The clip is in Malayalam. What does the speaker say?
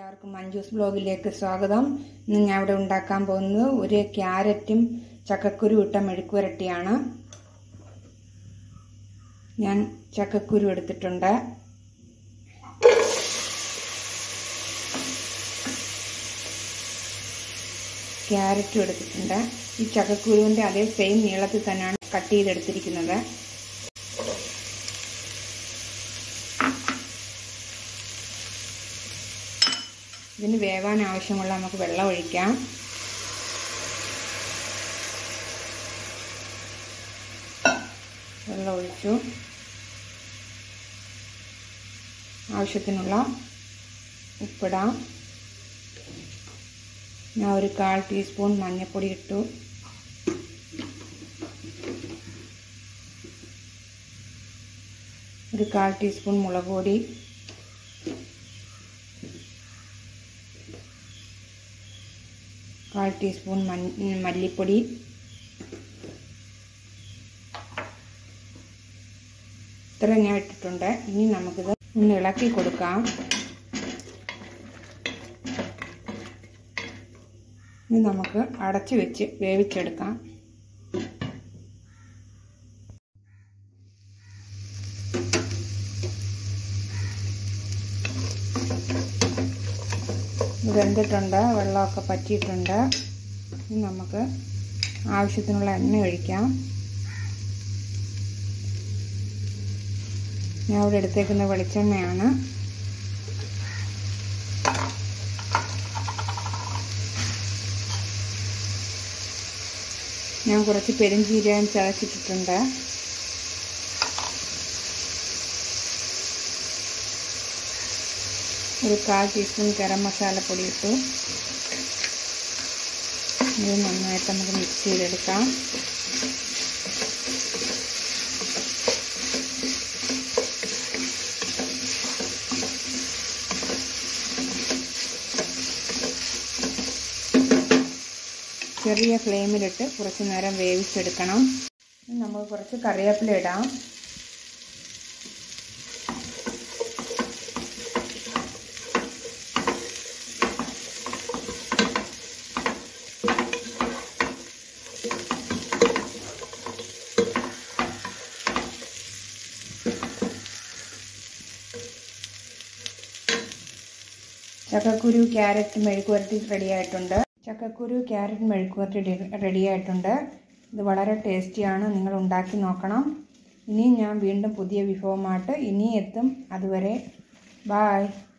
എല്ലാവർക്കും മഞ്ജൂസ് ബ്ലോഗിലേക്ക് സ്വാഗതം ഇന്ന് ഞാൻ ഇവിടെ ഉണ്ടാക്കാൻ പോകുന്നത് ഒരു ക്യാരറ്റും ചക്കക്കുരു ഇട്ട മെഴുക്കുവരട്ടിയാണ് ഞാൻ ചക്കക്കുരു എടുത്തിട്ടുണ്ട് ക്യാരറ്റും എടുത്തിട്ടുണ്ട് ഈ ചക്കക്കുരുവിൻ്റെ അതേ സെയിം നീളത്തിൽ തന്നെയാണ് കട്ട് ചെയ്തെടുത്തിരിക്കുന്നത് ഇതിന് വേവാൻ ആവശ്യമുള്ള നമുക്ക് വെള്ളം ഒഴിക്കാം വെള്ളം ഒഴിച്ചു ആവശ്യത്തിനുള്ള ഉപ്പിടാം ഞാൻ ഒരു കാൽ ടീസ്പൂൺ മഞ്ഞൾപ്പൊടി ഇട്ടു ഒരു കാൽ ടീസ്പൂൺ മുളക് പൊടി കാൽ ടീസ്പൂൺ മല്ലിപ്പൊടി ഇത്ര ഞാൻ ഇട്ടിട്ടുണ്ട് ഇനി നമുക്കിത് ഒന്ന് ഇളക്കി കൊടുക്കാം ഇനി നമുക്ക് അടച്ചു വെച്ച് വേവിച്ചെടുക്കാം വെന്തിട്ടുണ്ട് വെള്ളമൊക്കെ പറ്റിയിട്ടുണ്ട് ഇനി നമുക്ക് ആവശ്യത്തിനുള്ള എണ്ണ ഒഴിക്കാം ഞാൻ ഇവിടെ എടുത്തേക്കുന്ന വെളിച്ചെണ്ണയാണ് ഞാൻ കുറച്ച് പെരുംജീരകം ചതച്ചിട്ടിട്ടുണ്ട് ഒരു കാൽ ടീസ്പൂൺ ഗരം മസാലപ്പൊടി ഇട്ടു ഇത് നന്നായിട്ട് നമുക്ക് മിക്സ് ചെയ്തെടുക്കാം ചെറിയ ഫ്ലെയിമിലിട്ട് കുറച്ച് നേരം വേവിച്ചെടുക്കണം നമുക്ക് കുറച്ച് കറിവേപ്പില ഇടാം ചക്കക്കുരു ക്യാരറ്റ് മെഴുക്കുവരട്ടി റെഡി ആയിട്ടുണ്ട് ചക്കക്കുരു ക്യാരറ്റ് മെഴുക്കുവരട്ടി റെഡി ആയിട്ടുണ്ട് ഇത് വളരെ ടേസ്റ്റിയാണ് നിങ്ങൾ ഉണ്ടാക്കി നോക്കണം ഇനിയും ഞാൻ വീണ്ടും പുതിയ വിഭവമായിട്ട് ഇനി എത്തും അതുവരെ ബായ്